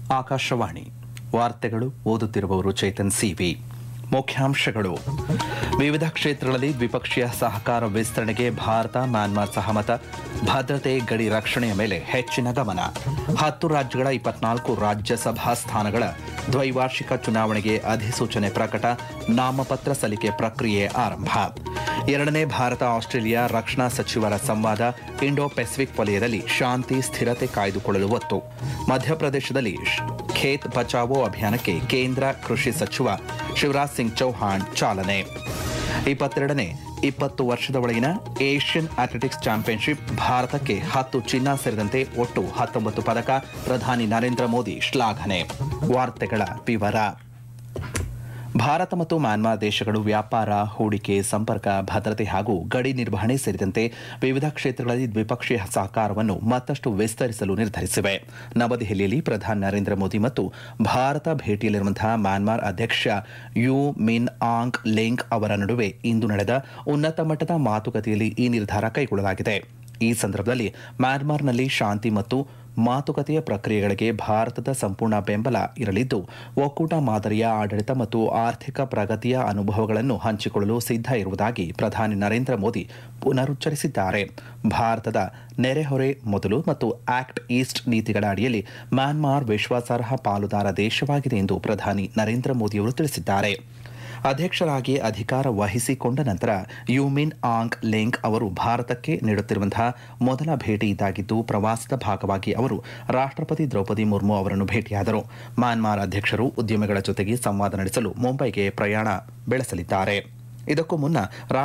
ಆಕಾಶವಾಣಿ ವಾರ್ತೆಗಳು ಓದುತ್ತಿರುವವರು ಚೇತನ್ ಸಿವಿ ಮುಖ್ಯಾಂಶಗಳು ವಿವಿಧ ಕ್ಷೇತ್ರಗಳಲ್ಲಿ ದ್ವಿಪಕ್ಷೀಯ ಸಹಕಾರ ವಿಸ್ತರಣೆಗೆ ಭಾರತ ಮ್ಯಾನ್ಮಾರ್ ಸಹಮತ ಭದ್ರತೆ ಗಡಿ ರಕ್ಷಣೆಯ ಮೇಲೆ ಹೆಚ್ಚಿನ ಗಮನ ಹತ್ತು ರಾಜ್ಯಗಳ ಇಪ್ಪತ್ನಾಲ್ಕು ರಾಜ್ಯಸಭಾ ಸ್ಥಾನಗಳ ದ್ವೈವಾರ್ಷಿಕ ಚುನಾವಣೆಗೆ ಅಧಿಸೂಚನೆ ಪ್ರಕಟ ನಾಮಪತ್ರ ಸಲ್ಲಿಕೆ ಪ್ರಕ್ರಿಯೆ ಆರಂಭ ಎರಡನೇ ಭಾರತ ಆಸ್ಟ್ರೇಲಿಯಾ ರಕ್ಷಣಾ ಸಚಿವರ ಸಂವಾದ ಇಂಡೋ ಪೆಸಿಫಿಕ್ ವಲಯದಲ್ಲಿ ಶಾಂತಿ ಸ್ಥಿರತೆ ಕಾಯ್ದುಕೊಳ್ಳಲು ಒತ್ತು ಮಧ್ಯಪ್ರದೇಶದಲ್ಲಿ ಶ್- ಖೇತ್ ಬಚಾವೋ ಅಭಿಯಾನಕ್ಕೆ ಕೇಂದ್ರ ಕೃಷಿ ಸಚಿವ ಶಿವರಾಜ್ ಸಿಂಗ್ ಚೌಹಾಣ್ ಚಾಲನೆ ಇಪ್ಪತ್ತೆರಡನೇ ಇಪ್ಪತ್ತು ವರ್ಷದ ಒಳಗಿನ ಏಷ್ಯನ್ ಅಥ್ಲೆಟಿಕ್ಸ್ ಚಾಂಪಿಯನ್ಶಿಪ್ ಭಾರತಕ್ಕೆ ಹತ್ತು ಚಿನ್ನ ಸೇರಿದಂತೆ ಒಟ್ಟು ಹತ್ತೊಂಬತ್ತು ಪದಕ ಪ್ರಧಾನಿ ನರೇಂದ್ರ ಮೋದಿ ಶ್ಲಾಘನೆ ವಾರ್ತೆಗಳ ವಿವರ ಭಾರತ ಮತ್ತು ಮ್ಯಾನ್ಮಾರ್ ದೇಶಗಳು ವ್ಯಾಪಾರ ಹೂಡಿಕೆ ಸಂಪರ್ಕ ಭದ್ರತೆ ಹಾಗೂ ಗಡಿ ನಿರ್ವಹಣೆ ಸೇರಿದಂತೆ ವಿವಿಧ ಕ್ಷೇತ್ರಗಳಲ್ಲಿ ದ್ವಿಪಕ್ಷೀಯ ಸಹಕಾರವನ್ನು ಮತ್ತಷ್ಟು ವಿಸ್ತರಿಸಲು ನಿರ್ಧರಿಸಿವೆ ನವದೆಹಲಿಯಲ್ಲಿ ಪ್ರಧಾನಿ ನರೇಂದ್ರ ಮೋದಿ ಮತ್ತು ಭಾರತ ಭೇಟಿಯಲ್ಲಿರುವಂತಹ ಮ್ಯಾನ್ಮಾರ್ ಅಧ್ಯಕ್ಷ ಯು ಮಿನ್ ಆಂಗ್ ಲೆಂಗ್ ಅವರ ನಡುವೆ ಇಂದು ನಡೆದ ಉನ್ನತ ಮಟ್ಟದ ಮಾತುಕತೆಯಲ್ಲಿ ಈ ನಿರ್ಧಾರ ಕೈಗೊಳ್ಳಲಾಗಿದೆ ಈ ಸಂದರ್ಭದಲ್ಲಿ ಮ್ಯಾನ್ಮಾರ್ನಲ್ಲಿ ಶಾಂತಿ ಮತ್ತು ಮಾತುಕತೆಯ ಪ್ರಕ್ರಿಯೆಗಳಿಗೆ ಭಾರತದ ಸಂಪೂರ್ಣ ಬೆಂಬಲ ಇರಲಿದ್ದು ಒಕ್ಕೂಟ ಮಾದರಿಯ ಆಡಳಿತ ಮತ್ತು ಆರ್ಥಿಕ ಪ್ರಗತಿಯ ಅನುಭವಗಳನ್ನು ಹಂಚಿಕೊಳ್ಳಲು ಸಿದ್ಧ ಇರುವುದಾಗಿ ಪ್ರಧಾನಿ ನರೇಂದ್ರ ಮೋದಿ ಪುನರುಚ್ಚರಿಸಿದ್ದಾರೆ ಭಾರತದ ನೆರೆಹೊರೆ ಮೊದಲು ಮತ್ತು ಆಕ್ಟ್ ಈಸ್ಟ್ ನೀತಿಗಳ ಅಡಿಯಲ್ಲಿ ಮ್ಯಾನ್ಮಾರ್ ವಿಶ್ವಾಸಾರ್ಹ ಪಾಲುದಾರ ದೇಶವಾಗಿದೆ ಎಂದು ಪ್ರಧಾನಿ ನರೇಂದ್ರ ಮೋದಿಯವರು ತಿಳಿಸಿದ್ದಾರೆ ಅಧ್ಯಕ್ಷರಾಗಿ ಅಧಿಕಾರ ವಹಿಸಿಕೊಂಡ ನಂತರ ಯುಮಿನ್ ಆಂಗ್ ಲೆಂಗ್ ಅವರು ಭಾರತಕ್ಕೆ ನೀಡುತ್ತಿರುವಂತಹ ಮೊದಲ ಭೇಟಿ ಇದಾಗಿದ್ದು ಪ್ರವಾಸದ ಭಾಗವಾಗಿ ಅವರು ರಾಷ್ಟ್ರಪತಿ ದ್ರೌಪದಿ ಮುರ್ಮು ಅವರನ್ನು ಭೇಟಿಯಾದರು ಮ್ಯಾನ್ಮಾರ್ ಅಧ್ಯಕ್ಷರು ಉದ್ಯಮಿಗಳ ಜೊತೆಗೆ ಸಂವಾದ ನಡೆಸಲು ಮುಂಬೈಗೆ ಪ್ರಯಾಣ ಬೆಳೆಸಲಿದ್ದಾರೆ ಇದಕ್ಕೂ ಮುನ್ನ